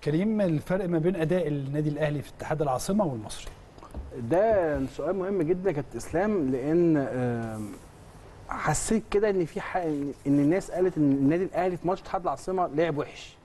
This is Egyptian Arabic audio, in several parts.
كريم الفرق ما بين اداء النادي الاهلي في اتحاد العاصمه والمصري ده سؤال مهم جدا يا كابتن اسلام لان آم، حسيت كده ان في حق ان إن الناس قالت ان النادي الاهلي في ماتش اتحاد العاصمه لعب وحش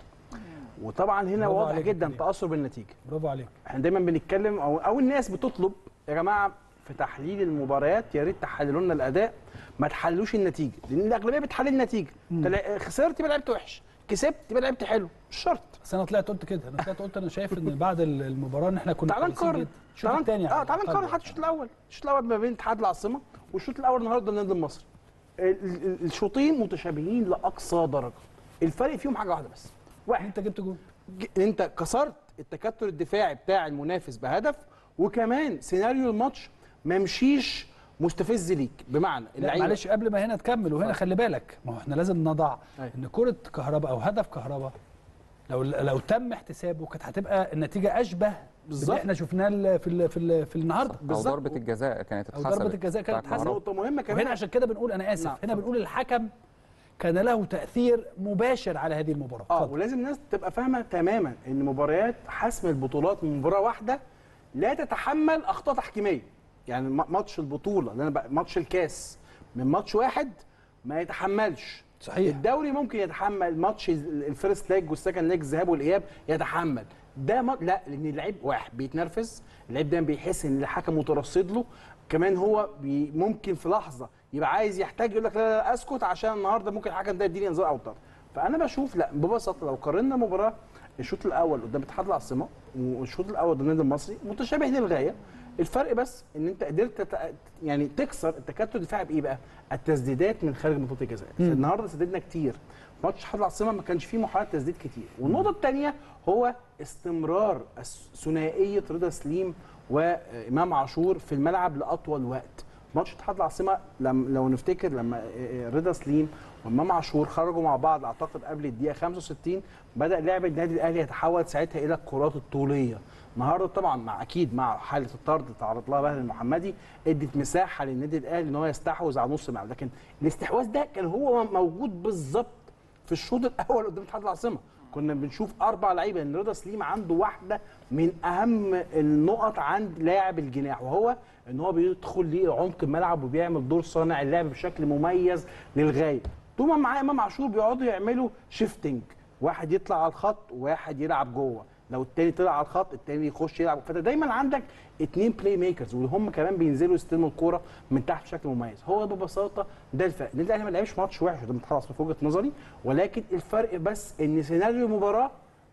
وطبعا هنا برافو واضح عليك يا جدا كريم. تاثر بالنتيجه برافو عليك احنا دايما بنتكلم او او الناس بتطلب يا جماعه في تحليل المباريات يا ريت تحللوا لنا الاداء ما تحللوش النتيجه لان الاغلبيه بتحلل النتيجه انت لا- خسرت يبقى لعبت وحش كسبت يبقى لعبت حلو مش شرط بس انا طلعت قلت كده انا طلعت قلت انا شايف ان بعد المباراه ان احنا كنا تعال كويسين نقارن جدا الشوط الثاني اه تعال نقارن حتى الشوط الاول الشوط الاول ما بين اتحاد العاصمه والشوط الاول النهارده النادي المصري ال- ال- ال- الشوطين متشابهين لاقصى درجه الفرق فيهم حاجه واحده بس واحد انت جبت جول ج- انت كسرت التكتل الدفاعي بتاع المنافس بهدف وكمان سيناريو الماتش ما مشيش مستفز ليك بمعنى لا معلش قبل ما هنا تكمل وهنا خلي بالك ما هو احنا لازم نضع أيوة. ان كره كهرباء او هدف كهرباء لو لو تم احتسابه كانت هتبقى النتيجه اشبه بالظبط. باللي احنا شفناه ال- في ال- في ال- في النهارده او بالظبط. ضربه الجزاء كانت أو اتحسبت ضربة الجزاء كانت بتاعت اتحسبت. مهرب. نقطه مهمه كمان وهنا عشان كده بنقول انا اسف نعم، هنا اتفضل. بنقول الحكم كان له تاثير مباشر على هذه المباراه اه اتفضل. ولازم الناس تبقى فاهمه تماما ان مباريات حسم البطولات من مباراه واحده لا تتحمل اخطاء تحكيميه يعني ما- ماتش البطوله اللي انا بقى ماتش الكاس من ماتش واحد ما يتحملش صحيح. الدوري ممكن يتحمل ماتش ال- الفيرست ليج والسكند ليج الذهاب والاياب يتحمل ده ما لا لان اللعيب واحد بيتنرفز اللعيب دايما بيحس ان الحكم مترصد له كمان هو بي ممكن في لحظه يبقى عايز يحتاج يقول لك لا, لا, لا اسكت عشان النهارده ممكن الحكم ده يديني انذار او طرد فانا بشوف لا ببساطه لو قارنا مباراه الشوط الاول قدام اتحاد العاصمه والشوط الاول قدام النادي المصري متشابه للغايه الفرق بس ان انت قدرت تت- يعني تكسر التكتل الدفاعي بايه بقى؟ التسديدات من خارج منطقه الجزاء النهارده سددنا كتير ماتش اتحاد العاصمه ما كانش فيه محاولات تسديد كتير والنقطه الثانيه هو استمرار الس- ثنائيه رضا سليم وامام عاشور في الملعب لاطول وقت ماتش اتحاد العاصمه لم لو نفتكر لما رضا سليم وامام عاشور خرجوا مع بعض اعتقد قبل الدقيقه 65 بدا لعب النادي الاهلي يتحول ساعتها الى الكرات الطوليه النهارده طبعا مع اكيد مع حاله الطرد اللي تعرض لها بهل المحمدي ادت مساحه للنادي الاهلي ان هو يستحوذ على نص الملعب لكن الاستحواذ ده كان هو موجود بالظبط في الشوط الاول قدام اتحاد العاصمه كنا بنشوف اربع لعيبه ان رضا سليم عنده واحده من اهم النقط عند لاعب الجناح وهو ان هو بيدخل لعمق الملعب وبيعمل دور صانع اللعب بشكل مميز للغايه طول ما معاه امام عاشور بيقعدوا يعملوا شيفتنج واحد يطلع على الخط وواحد يلعب جوه لو التاني طلع على الخط التاني يخش يلعب فانت دايما عندك اتنين بلاي ميكرز وهم كمان بينزلوا يستلموا الكوره من تحت بشكل مميز هو ببساطه ده الفرق النادي الاهلي ما لعبش ماتش وحش قدام الاتحاد العاصمة في وجهه نظري ولكن الفرق بس ان سيناريو المباراه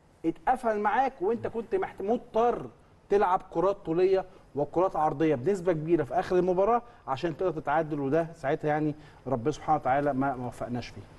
اتقفل معاك وانت كنت محت- مضطر تلعب كرات طوليه وكرات عرضيه بنسبه كبيره في اخر المباراه عشان تقدر تتعادل وده ساعتها يعني ربنا سبحانه وتعالى ما ما وفقناش فيه